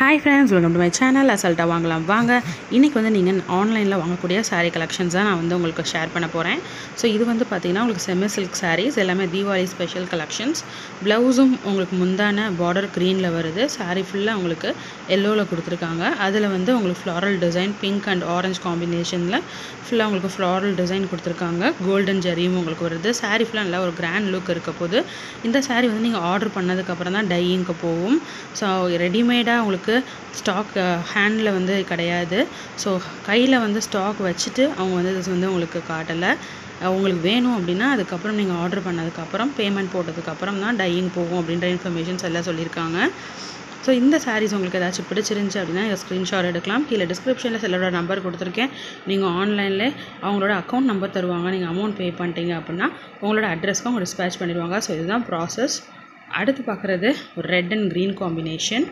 hi friends welcome to my channel அசல்ட்டாக வாங்கலாம் வாங்க இன்றைக்கி வந்து நீங்கள் ஆன்லைனில் வாங்கக்கூடிய saree கலெக்ஷன்ஸ் தான் நான் வந்து உங்களுக்கு ஷேர் பண்ண போகிறேன் ஸோ இது வந்து பார்த்திங்கன்னா உங்களுக்கு செமி சில்க் sarees எல்லாமே தீபாவளி ஸ்பெஷல் கலெக்ஷன்ஸ் ப்ளவுஸும் உங்களுக்கு முந்தான பார்டர் க்ரீனில் வருது saree ஃபுல்லாக உங்களுக்கு எல்லோவில் கொடுத்துருக்காங்க அதில் வந்து உங்களுக்கு floral design pink and orange காம்பினேஷனில் ஃபுல்லாக உங்களுக்கு ஃப்ளாரல் டிசைன் கொடுத்துருக்காங்க கோல்டன் ஜரியும் உங்களுக்கு வருது saree ஃபுல்லாக நல்லா ஒரு கிராண்ட் லுக் இருக்க போது இந்த saree வந்து நீங்கள் ஆர்டர் பண்ணதுக்கப்புறம் தான் டையிங்க்கு போகும் ஸோ ரெடிமேடாக உங்களுக்கு ஸ்டாக் ஹேண்டில் வந்து கிடையாது ஸோ கையில் வந்து ஸ்டாக் வச்சுட்டு அவங்க வந்து இது வந்து உங்களுக்கு காட்டலை உங்களுக்கு வேணும் அப்படின்னா அதுக்கப்புறம் நீங்கள் ஆர்டர் பண்ணதுக்கப்புறம் பேமெண்ட் போட்டதுக்கப்புறம் தான் டையிங் போகும் அப்படின்ற இன்ஃபர்மேஷன்ஸ் எல்லாம் சொல்லியிருக்காங்க ஸோ இந்த சாரீஸ் உங்களுக்கு ஏதாச்சும் பிடிச்சிருந்துச்சி அப்படின்னா நீங்கள் ஸ்க்ரீன்ஷாட் எடுக்கலாம் கீழே டிஸ்கிரிப்ஷனில் சிலரோட நம்பர் கொடுத்துருக்கேன் நீங்கள் ஆன்லைனில் அவங்களோட அக்கௌண்ட் நம்பர் தருவாங்க நீங்கள் அமௌண்ட் பே பண்ணிட்டீங்க அப்படின்னா உங்களோட அட்ரஸ்க்கு அவங்க டிஸ்பேச் பண்ணிடுவாங்க ஸோ இதுதான் ப்ராசஸ் அடுத்து பார்க்குறது ஒரு ரெட் அண்ட் க்ரீன் காம்பினேஷன்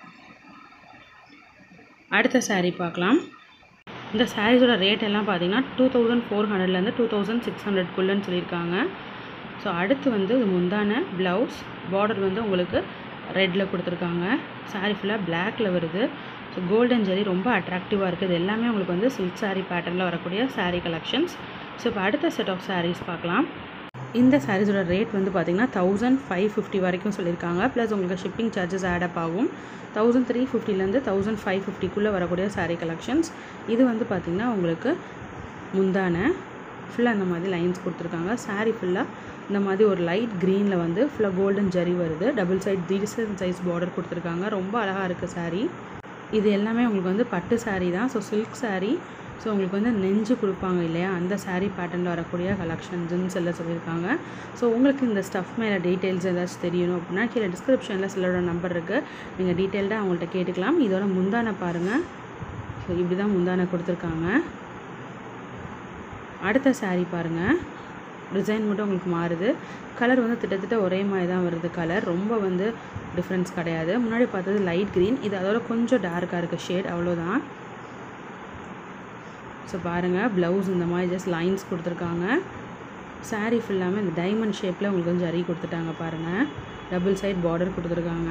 அடுத்த saree பார்க்கலாம் இந்த சாரீஸோட ரேட் எல்லாம் பார்த்தீங்கன்னா டூ தௌசண்ட் ஃபோர் ஹண்ட்ரட்லேருந்து டூ தௌசண்ட் சிக்ஸ் ஹண்ட்ரட்குள்ளேன்னு சொல்லியிருக்காங்க ஸோ அடுத்து வந்து இது முந்தான ப்ளவுஸ் பார்டர் வந்து உங்களுக்கு ரெட்டில் கொடுத்துருக்காங்க saree ஃபுல்லாக பிளாக்ல வருது ஸோ கோல்டன் ஜெரி ரொம்ப அட்ராக்டிவாக இருக்குது இது எல்லாமே உங்களுக்கு வந்து சில்க் saree பேட்டர்னில் வரக்கூடிய saree கலெக்ஷன்ஸ் ஸோ இப்போ அடுத்த செட் ஆஃப் sarees பார்க்கலாம் இந்த சாரீஸோட ரேட் வந்து பார்த்திங்கன்னா தௌசண்ட் ஃபைவ் ஃபிஃப்டி வரைக்கும் சொல்லியிருக்காங்க ப்ளஸ் உங்களுக்கு ஷிப்பிங் சார்ஜஸ் ஆடப் ஆகும் தௌசண்ட் த்ரீ ஃபிஃப்டிலேருந்து தௌசண்ட் ஃபைவ் ஃபிஃப்டிக்குள்ளே வரக்கூடிய saree கலெக்ஷன்ஸ் இது வந்து பார்த்திங்கன்னா உங்களுக்கு முந்தான ஃபுல்லாக அந்த மாதிரி லைன்ஸ் கொடுத்துருக்காங்க saree ஃபுல்லாக இந்த மாதிரி ஒரு லைட் க்ரீனில் வந்து ஃபுல்லாக கோல்டன் ஜரி வருது double side decent size border கொடுத்துருக்காங்க ரொம்ப அழகாக இருக்குது saree இது எல்லாமே உங்களுக்கு வந்து பட்டு saree தான் ஸோ சில்க் saree ஸோ உங்களுக்கு வந்து நெஞ்சு கொடுப்பாங்க இல்லையா அந்த saree பேட்டர்னில் வரக்கூடிய கலெக்ஷன்ஸ்னு சொல்ல சொல்லியிருக்காங்க ஸோ உங்களுக்கு இந்த ஸ்டஃப் மேலே டீட்டெயில்ஸ் ஏதாச்சும் தெரியணும் அப்படின்னா கீழே டிஸ்கிரிப்ஷனில் சிலரோட நம்பர் இருக்குது நீங்கள் டீட்டெயில்டாக அவங்கள்ட்ட கேட்டுக்கலாம் இதோட முந்தான பாருங்கள் ஸோ இப்படி தான் முந்தான கொடுத்துருக்காங்க அடுத்த saree பாருங்கள் டிசைன் மட்டும் உங்களுக்கு மாறுது கலர் வந்து கிட்டத்தட்ட ஒரே மாதிரி தான் வருது கலர் ரொம்ப வந்து டிஃப்ரென்ஸ் கிடையாது முன்னாடி பார்த்தது லைட் க்ரீன் இது அதோட கொஞ்சம் டார்க்காக இருக்குது ஷேட் அவ்வளோதான் ஸோ பாருங்கள் ப்ளவுஸ் இந்த மாதிரி ஜஸ்ட் லைன்ஸ் கொடுத்துருக்காங்க saree ஃபுல்லாமே இந்த டைமண்ட் ஷேப்பில் உங்களுக்கு வந்து ஜரி கொடுத்துட்டாங்க பாருங்கள் டபுள் சைட் பார்டர் கொடுத்துருக்காங்க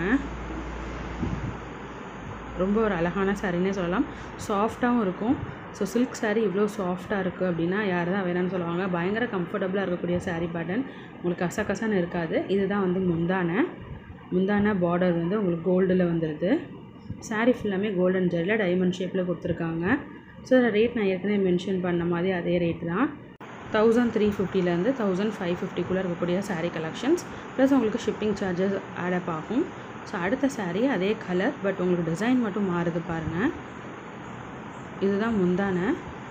ரொம்ப ஒரு அழகான சாரின்னே சொல்லலாம் சாஃப்டாகவும் இருக்கும் ஸோ சில்க் saree இவ்வளோ சாஃப்டாக இருக்குது அப்படின்னா யார் தான் வேணாம்னு சொல்லுவாங்க பயங்கர கம்ஃபர்டபுளாக இருக்கக்கூடிய saree பேட்டர்ன் உங்களுக்கு கசகசன்னு இருக்காது இதுதான் வந்து முந்தான முந்தான பார்டர் வந்து உங்களுக்கு கோல்டில் வந்துடுது saree ஃபுல்லாமே கோல்டன் ஜெரில் டைமண்ட் ஷேப்பில் கொடுத்துருக்காங்க ஸோ இதோட ரேட் நான் ஏற்கனவே மென்ஷன் பண்ண மாதிரி அதே ரேட் தான் தௌசண்ட் த்ரீ ஃபிஃப்டிலேருந்து தௌசண்ட் ஃபைவ் ஃபிஃப்டிக்குள்ளே இருக்கக்கூடிய saree கலெக்ஷன்ஸ் ப்ளஸ் உங்களுக்கு ஷிப்பிங் சார்ஜஸ் ஆடப் ஆகும் ஸோ அடுத்த saree அதே கலர் பட் உங்களுக்கு டிசைன் மட்டும் மாறுது பாருங்கள் இதுதான் முந்தான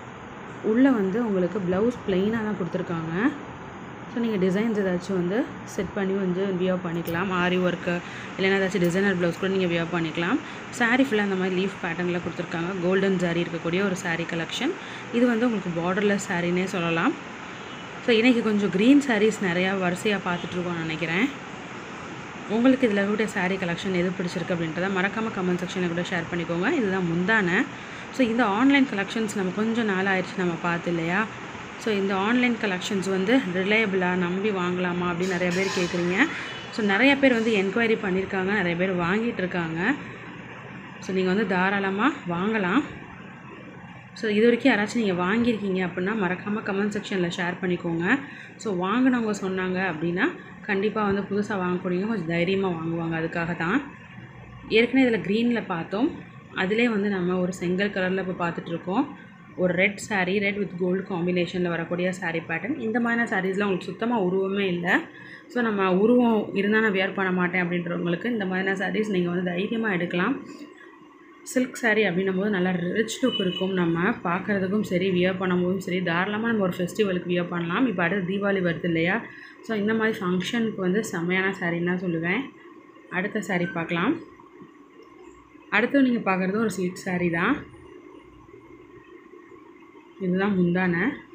உள்ளே வந்து உங்களுக்கு ப்ளவுஸ் ப்ளெயினாக தான் கொடுத்துருக்காங்க ஸோ நீங்கள் டிசைன்ஸ் ஏதாச்சும் வந்து செட் பண்ணி வந்து வியர் பண்ணிக்கலாம் ஆரி ஒர்க்கு இல்லைன்னா ஏதாச்சும் டிசைனர் ப்ளவுஸ் கூட நீங்கள் வியர் பண்ணிக்கலாம் saree ஃபுல்லாக அந்த மாதிரி லீஃப் பேட்டர்னில் கொடுத்துருக்காங்க கோல்டன் saree இருக்கக்கூடிய ஒரு saree கலெக்ஷன் இது வந்து உங்களுக்கு பார்டர்லெஸ் சாரின்னே சொல்லலாம் ஸோ இன்றைக்கி கொஞ்சம் க்ரீன் sarees நிறையா வரிசையாக பார்த்துட்ருக்கோம்னு நினைக்கிறேன் உங்களுக்கு இதில் இருக்கக்கூடிய saree கலெக்ஷன் எது பிடிச்சிருக்கு அப்படின்றத மறக்காமல் கமெண்ட் செக்ஷனில் கூட ஷேர் பண்ணிக்கோங்க இதுதான் முந்தான ஸோ இந்த ஆன்லைன் கலெக்ஷன்ஸ் நம்ம கொஞ்சம் நாள் ஆயிடுச்சு நம்ம பார்த்து இல்லையா ஸோ இந்த ஆன்லைன் கலெக்ஷன்ஸ் வந்து ரிலையபிளாக நம்பி வாங்கலாமா அப்படின்னு நிறைய பேர் கேட்குறீங்க ஸோ நிறைய பேர் வந்து என்கொயரி பண்ணியிருக்காங்க நிறைய பேர் வாங்கிட்டு இருக்காங்க ஸோ நீங்கள் வந்து தாராளமாக வாங்கலாம் ஸோ இது வரைக்கும் யாராச்சும் நீங்கள் வாங்கியிருக்கீங்க அப்படின்னா மறக்காமல் கமெண்ட் செக்ஷனில் ஷேர் பண்ணிக்கோங்க ஸோ வாங்கினவங்க சொன்னாங்க அப்படின்னா கண்டிப்பாக வந்து புதுசாக வாங்கக்கூடியவங்க கொஞ்சம் தைரியமாக வாங்குவாங்க அதுக்காக தான் ஏற்கனவே இதில் க்ரீனில் பார்த்தோம் அதிலே வந்து நம்ம ஒரு செங்கல் கலரில் இப்போ பார்த்துட்ருக்கோம் ஒரு red saree red with gold காம்பினேஷனில் வரக்கூடிய saree பேட்டர்ன் இந்த மாதிரியான சாரீஸ்லாம் உங்களுக்கு சுத்தமாக உருவமே இல்லை ஸோ நம்ம உருவம் இருந்தால் நான் வியர் பண்ண மாட்டேன் அப்படின்றவங்களுக்கு இந்த மாதிரியான sarees நீங்கள் வந்து தைரியமாக எடுக்கலாம் சில்க் saree அப்படின்னும் போது நல்லா ரிச் லுக் இருக்கும் நம்ம பார்க்குறதுக்கும் சரி வியர் பண்ணும்போதும் சரி தாராளமாக நம்ம ஒரு ஃபெஸ்டிவலுக்கு வியர் பண்ணலாம் இப்போ அடுத்து தீபாவளி வருது இல்லையா ஸோ இந்த மாதிரி ஃபங்க்ஷனுக்கு வந்து செம்மையான சாரின்னு தான் சொல்லுவேன் அடுத்த saree பார்க்கலாம் அடுத்து நீங்கள் பார்க்குறது ஒரு சில்க் saree தான் இதுதான் முந்தான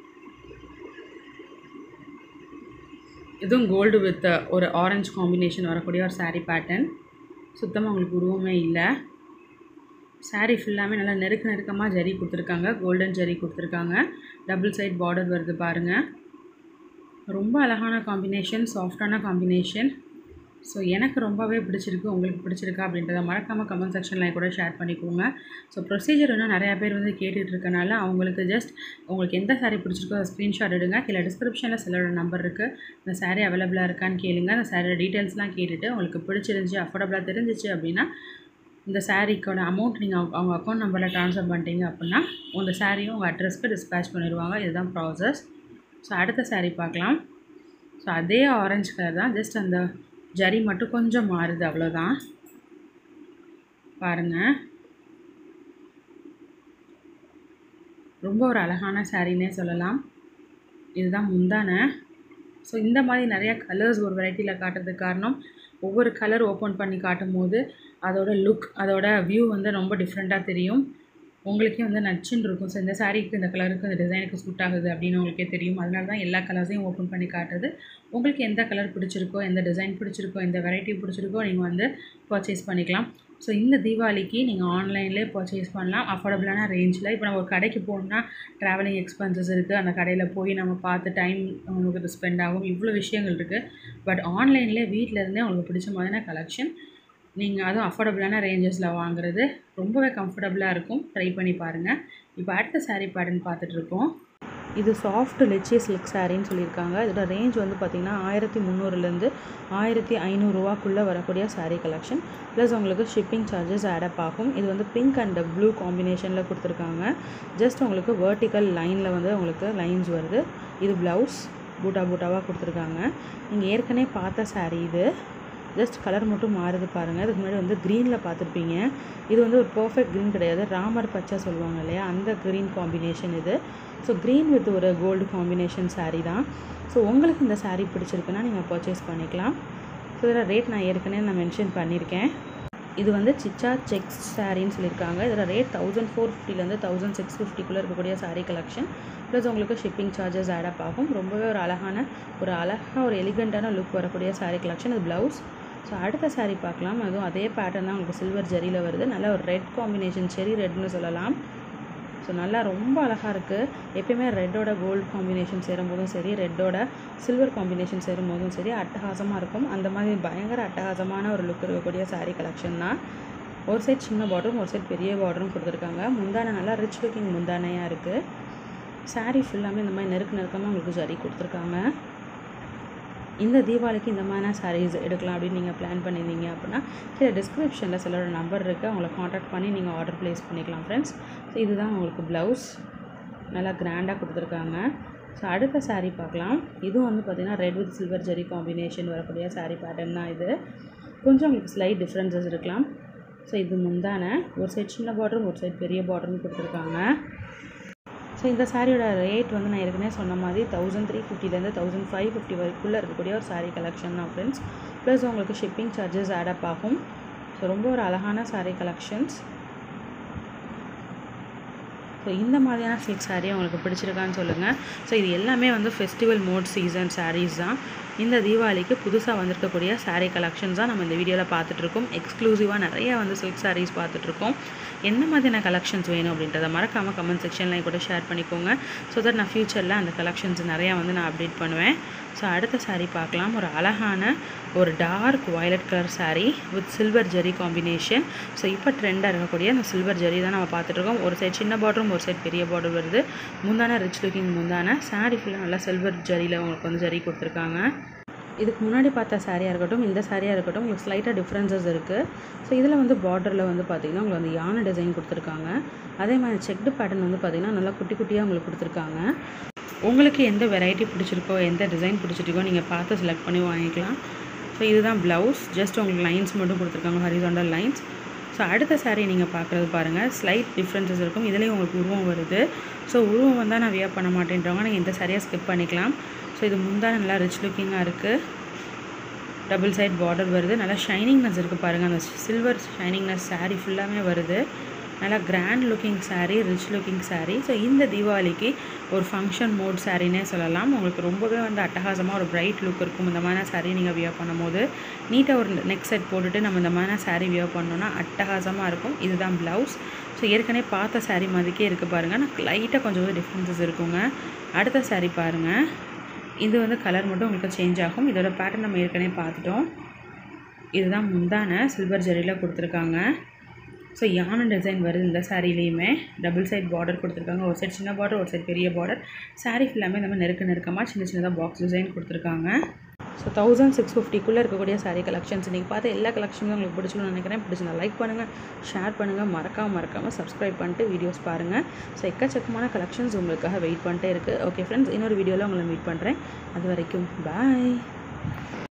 இதுவும் கோல்டு வித் ஒரு ஆரஞ்சு காம்பினேஷன் வரக்கூடிய ஒரு saree பேட்டர்ன் சுத்தமாக உங்களுக்கு உருவமே இல்லை saree ஃபுல்லாமே நல்லா நெருக்க நெருக்கமாக ஜரி கொடுத்துருக்காங்க கோல்டன் ஜரி கொடுத்துருக்காங்க டபுள் சைட் பார்டர் வருது பாருங்கள் ரொம்ப அழகான காம்பினேஷன் சாஃப்டான காம்பினேஷன் ஸோ எனக்கு ரொம்பவே பிடிச்சிருக்கு உங்களுக்கு பிடிச்சிருக்கா அப்படின்றத மறக்காமல் கமெண்ட் செக்ஷனில் கூட ஷேர் பண்ணிக்கோங்க ஸோ ப்ரொசீஜர் இன்னும் நிறையா பேர் வந்து கேட்டுட்டு இருக்கனால அவங்களுக்கு ஜஸ்ட் உங்களுக்கு எந்த saree பிடிச்சிருக்கோ அதை ஸ்க்ரீன்ஷாட் எடுங்க கீழே டிஸ்கிரிப்ஷனில் சிலரோட நம்பர் இருக்குது இந்த saree அவைலபிளாக இருக்கான்னு கேளுங்க அந்த சாரியோட டீட்டெயில்ஸ்லாம் கேட்டுட்டு உங்களுக்கு பிடிச்சிருந்துச்சி அஃபோர்டபுளாக தெரிஞ்சிச்சு அப்படின்னா இந்த சாரீக்கோட அமௌண்ட் நீங்கள் அவங்க அவங்க அக்கௌண்ட் நம்பரில் ட்ரான்ஸ்ஃபர் பண்ணிட்டீங்க அப்படின்னா உங்கள் சாரியும் உங்கள் அட்ரஸ்க்கு டிஸ்பேச் பண்ணிடுவாங்க இதுதான் ப்ராசஸ் ஸோ அடுத்த saree பார்க்கலாம் ஸோ அதே ஆரஞ்சு கலர் தான் ஜஸ்ட் அந்த ஜரி மட்டும் கொஞ்சம் மாறுது அவ்வளோதான் பாருங்கள் ரொம்ப ஒரு அழகான சாரின்னே சொல்லலாம் இதுதான் முந்தானை ஸோ இந்த மாதிரி நிறைய கலர்ஸ் ஒரு வெரைட்டியில் காட்டுறதுக்கு காரணம் ஒவ்வொரு கலர் ஓப்பன் பண்ணி காட்டும் போது அதோட லுக் அதோட வியூ வந்து ரொம்ப டிஃப்ரெண்ட்டாக தெரியும் உங்களுக்கே வந்து நச்சுன்னு இருக்கும் ஸோ இந்த சாரீக்கு இந்த கலருக்கு இந்த டிசைனுக்கு சூட் ஆகுது அப்படின்னு உங்களுக்கே தெரியும் அதனால தான் எல்லா கலர்ஸையும் ஓப்பன் பண்ணி காட்டுறது உங்களுக்கு எந்த கலர் பிடிச்சிருக்கோ எந்த டிசைன் பிடிச்சிருக்கோ எந்த வெரைட்டி பிடிச்சிருக்கோ நீங்கள் வந்து பர்ச்சேஸ் பண்ணிக்கலாம் ஸோ இந்த தீபாவளிக்கு நீங்கள் ஆன்லைன்லேயே பர்ச்சேஸ் பண்ணலாம் அஃபோர்டபுளான ரேஞ்சில் இப்போ நம்ம ஒரு கடைக்கு போகணுன்னா ட்ராவலிங் எக்ஸ்பென்சஸ் இருக்குது அந்த கடையில் போய் நம்ம பார்த்து டைம் உங்களுக்கு ஸ்பெண்ட் ஆகும் இவ்வளோ விஷயங்கள் இருக்குது பட் ஆன்லைன்லேயே வீட்டில் இருந்தே உங்களுக்கு பிடிச்ச மாதிரியான கலெக்ஷன் நீங்கள் அதுவும் அஃபோர்டபுளான ரேஞ்சஸில் வாங்குறது ரொம்பவே கம்ஃபர்டபுளாக இருக்கும் ட்ரை பண்ணி பாருங்கள் இப்போ அடுத்த saree பேட்டர்ன் பார்த்துட்ருக்கோம் இது சாஃப்ட் லெச்சி சில்க் சாரின்னு சொல்லியிருக்காங்க இதோட ரேஞ்ச் வந்து பார்த்திங்கன்னா ஆயிரத்தி முந்நூறுலேருந்து ஆயிரத்தி ஐநூறுரூவாக்குள்ளே வரக்கூடிய saree கலெக்ஷன் ப்ளஸ் உங்களுக்கு ஷிப்பிங் சார்ஜஸ் ஆடப் ஆகும் இது வந்து பிங்க் அண்ட் ப்ளூ காம்பினேஷனில் கொடுத்துருக்காங்க ஜஸ்ட் உங்களுக்கு வேர்ட்டிக்கல் லைனில் வந்து உங்களுக்கு லைன்ஸ் வருது இது ப்ளவுஸ் பூட்டா பூட்டாவாக கொடுத்துருக்காங்க நீங்கள் ஏற்கனவே பார்த்த saree இது ஜஸ்ட் கலர் மட்டும் மாறுது பாருங்கள் இதுக்கு முன்னாடி வந்து க்ரீனில் பார்த்துருப்பீங்க இது வந்து ஒரு பர்ஃபெக்ட் க்ரீன் கிடையாது ராமர் பச்சை சொல்லுவாங்க இல்லையா அந்த க்ரீன் காம்பினேஷன் இது ஸோ க்ரீன் வித் ஒரு கோல்டு காம்பினேஷன் saree தான் ஸோ உங்களுக்கு இந்த saree பிடிச்சிருக்குன்னா நீங்கள் பர்ச்சேஸ் பண்ணிக்கலாம் ஸோ இதில் ரேட் நான் ஏற்கனவே நான் மென்ஷன் பண்ணியிருக்கேன் இது வந்து சிச்சா செக்ஸ் சாரின்னு சொல்லியிருக்காங்க இதில் ரேட் தௌசண்ட் ஃபோர் ஃபிஃப்டிலேருந்து தௌசண்ட் சிக்ஸ் ஃபிஃப்டிக்குள்ளே இருக்கக்கூடிய saree கலெக்ஷன் ப்ளஸ் உங்களுக்கு ஷிப்பிங் சார்ஜஸ் ஆடப் ஆகும் ரொம்பவே ஒரு அழகான ஒரு அழகாக ஒரு எலிகண்ட்டான லுக் வரக்கூடிய saree கலெக்ஷன் இது ப்ளவுஸ் ஸோ அடுத்த saree பார்க்கலாம் அதுவும் அதே பேட்டர்ன் தான் உங்களுக்கு சில்வர் ஜரியில் வருது நல்ல ஒரு ரெட் காம்பினேஷன் செரி ரெட்னு சொல்லலாம் ஸோ நல்லா ரொம்ப அழகாக இருக்குது எப்பயுமே ரெட்டோட கோல்டு காம்பினேஷன் சேரும்போதும் சரி ரெட்டோட சில்வர் காம்பினேஷன் சேரும்போதும் சரி அட்டகாசமாக இருக்கும் அந்த மாதிரி பயங்கர அட்டகாசமான ஒரு லுக் இருக்கக்கூடிய saree கலெக்ஷன் தான் ஒரு சைட் சின்ன பார்டரும் ஒரு சைட் பெரிய பார்டரும் கொடுத்துருக்காங்க முந்தானை நல்லா ரிச் லுக்கிங் முந்தானையாக இருக்குது saree ஃபுல்லாமே இந்த மாதிரி நெருக்க நெருக்கமாக உங்களுக்கு ஜரி கொடுத்துருக்காங்க இந்த தீபாவளிக்கு இந்த மாதிரியான sarees எடுக்கலாம் அப்படின்னு நீங்கள் பிளான் பண்ணியிருந்தீங்க அப்படின்னா கீழே டிஸ்கிரிப்ஷனில் சிலரோட நம்பர் இருக்குது அவங்கள காண்டாக்ட் பண்ணி நீங்கள் ஆர்டர் ப்ளேஸ் பண்ணிக்கலாம் ஃப்ரெண்ட்ஸ் ஸோ இதுதான் உங்களுக்கு ப்ளவுஸ் நல்லா கிராண்டாக கொடுத்துருக்காங்க ஸோ அடுத்த saree பார்க்கலாம் இதுவும் வந்து பார்த்திங்கன்னா red with silver zari combination வரக்கூடிய saree பேட்டர்ன் தான் இது கொஞ்சம் உங்களுக்கு ஸ்லைட் டிஃப்ரென்சஸ் இருக்கலாம் ஸோ இது முந்தான ஒரு சைட் சின்ன பார்டரும் ஒரு சைட் பெரிய பார்டரும் கொடுத்துருக்காங்க ஸோ இந்த சாரியோட ரேட் வந்து நான் ஏற்கனவே சொன்ன மாதிரி தௌசண்ட் த்ரீ ஃபிஃப்டிலேருந்து தௌசண்ட் ஃபைவ் ஃபிஃப்டி வரைக்குள்ளே இருக்கக்கூடிய ஒரு saree கலெக்ஷன் தான் ஃப்ரெண்ட்ஸ் ப்ளஸ் உங்களுக்கு ஷிப்பிங் சார்ஜஸ் ஆடப் ஆகும் ஸோ ரொம்ப ஒரு அழகான saree கலெக்ஷன்ஸ் ஸோ இந்த மாதிரியான சில்க் saree உங்களுக்கு பிடிச்சிருக்கான்னு சொல்லுங்கள் ஸோ இது எல்லாமே வந்து ஃபெஸ்டிவல் மோட் சீசன் sarees தான் இந்த தீபாவளிக்கு புதுசாக வந்திருக்கக்கூடிய saree கலெக்ஷன்ஸ் தான் நம்ம இந்த வீடியோவில் பார்த்துட்ருக்கோம் எக்ஸ்க்ளூசிவாக நிறைய வந்து சில்க் sarees பார்த்துட்ருக்கோம் என்ன மாதிரியான கலெக்ஷன்ஸ் வேணும் அப்படின்றத மறக்காமல் கமெண்ட் செக்ஷனில் கூட ஷேர் பண்ணிக்கோங்க ஸோ தட் நான் ஃப்யூச்சரில் அந்த கலெக்ஷன்ஸ் நிறையா வந்து நான் அப்டேட் பண்ணுவேன் ஸோ அடுத்த saree பார்க்கலாம் ஒரு அழகான ஒரு dark violet colour saree with silver zari combination so இப்போ ட்ரெண்டாக இருக்கக்கூடிய அந்த சில்வர் ஜெரி தான் நம்ம பார்த்துட்ருக்கோம் ஒரு சைட் சின்ன பார்டரும் ஒரு சைட் பெரிய பார்டர் வருது முந்தான ரிச் லுக்கிங் முந்தான saree ஃபுல்லாக நல்லா சில்வர் ஜரியில் உங்களுக்கு வந்து ஜரி கொடுத்துருக்காங்க இதுக்கு முன்னாடி பார்த்த சாரியாக இருக்கட்டும் இந்த சாரியாக இருக்கட்டும் உங்களுக்கு ஸ்லைட்டாக டிஃப்ரென்சஸ் இருக்குது ஸோ இதில் வந்து பார்டரில் வந்து பார்த்திங்கன்னா உங்களுக்கு வந்து யானை டிசைன் கொடுத்துருக்காங்க அதே மாதிரி செக்டு பேட்டர்ன் வந்து பார்த்திங்கன்னா நல்லா குட்டி குட்டியாக உங்களுக்கு கொடுத்துருக்காங்க உங்களுக்கு எந்த வெரைட்டி பிடிச்சிருக்கோ எந்த டிசைன் பிடிச்சிருக்கோ நீங்கள் பார்த்து செலக்ட் பண்ணி வாங்கிக்கலாம் ஸோ இதுதான் ப்ளவுஸ் ஜஸ்ட் உங்களுக்கு லைன்ஸ் மட்டும் கொடுத்துருக்காங்க ஹரிசாண்டல் லைன்ஸ் ஸோ அடுத்த saree நீங்கள் பார்க்குறது பாருங்கள் ஸ்லைட் டிஃப்ரென்சஸ் இருக்கும் இதுலேயும் உங்களுக்கு உருவம் வருது ஸோ உருவம் வந்தால் நான் வியர் பண்ண மாட்டேன்றவங்க நீங்கள் இந்த சாரியாக ஸ்கிப் பண்ணிக்கலாம் ஸோ இது முந்தான நல்லா ரிச் லுக்கிங்காக இருக்குது டபுள் சைட் பார்டர் வருது நல்லா ஷைனிங்னஸ் இருக்குது பாருங்கள் அந்த சில்வர் ஷைனிங்னஸ் saree ஃபுல்லாமே வருது நல்லா grand looking saree rich looking saree so இந்த தீபாவளிக்கு ஒரு ஃபங்க்ஷன் மோட் சாரின்னே சொல்லலாம் உங்களுக்கு ரொம்பவே வந்து அட்டகாசமாக ஒரு பிரைட் லுக் இருக்கும் இந்த மாதிரி saree நீங்கள் வியர் பண்ணும்போது நீட்டாக ஒரு நெக் செட் போட்டுட்டு நம்ம இந்த மாதிரி saree வியர் பண்ணோன்னா அட்டகாசமாக இருக்கும் இதுதான் ப்ளவுஸ் ஸோ ஏற்கனவே பார்த்த saree மாதிரிக்கே இருக்குது பாருங்கள் நான் லைட்டாக கொஞ்சம் டிஃப்ரென்சஸ் இருக்குங்க அடுத்த saree பாருங்கள் இது வந்து கலர் மட்டும் உங்களுக்கு சேஞ்ச் ஆகும் இதோட பேட்டர்ன் நம்ம ஏற்கனவே பார்த்துட்டோம் இதுதான் முந்தான சில்வர் ஜரியில் கொடுத்துருக்காங்க ஸோ யானை டிசைன் வருது இந்த சாரீலேயுமே டபுள் சைட் பார்டர் கொடுத்துருக்காங்க ஒரு சைடு சின்ன பார்டர் ஒரு சைடு பெரிய பார்டர் சாரீ ஃபுல்லாமே இந்த மாதிரி நெருக்க நெருக்கமாக சின்ன சின்னதாக பாக்ஸ் டிசைன் கொடுத்துருக்காங்க ஸோ தௌசண்ட் சிக்ஸ் ஃபிஃப்டிக்குள்ளே இருக்கக்கூடிய சாரீ கலெக்ஷன்ஸ் நீங்கள் பார்த்த எல்லா கலெக்ஷனும் உங்களுக்கு பிடிச்சிக்கணும்னு நினைக்கிறேன் பிடிச்சிருந்தா லைக் பண்ணுங்கள் ஷேர் பண்ணுங்கள் மறக்காமல் மறக்காமல் சப்ஸ்கிரைப் பண்ணிட்டு வீடியோஸ் பாருங்கள் ஸோ எக்கச்சக்கமான கலெக்ஷன்ஸ் உங்களுக்காக வெயிட் பண்ணிட்டே இருக்குது ஓகே ஃப்ரெண்ட்ஸ் இன்னொரு வீடியோவில் உங்களை மீட் பண்ணுறேன் அது வரைக்கும் பாய்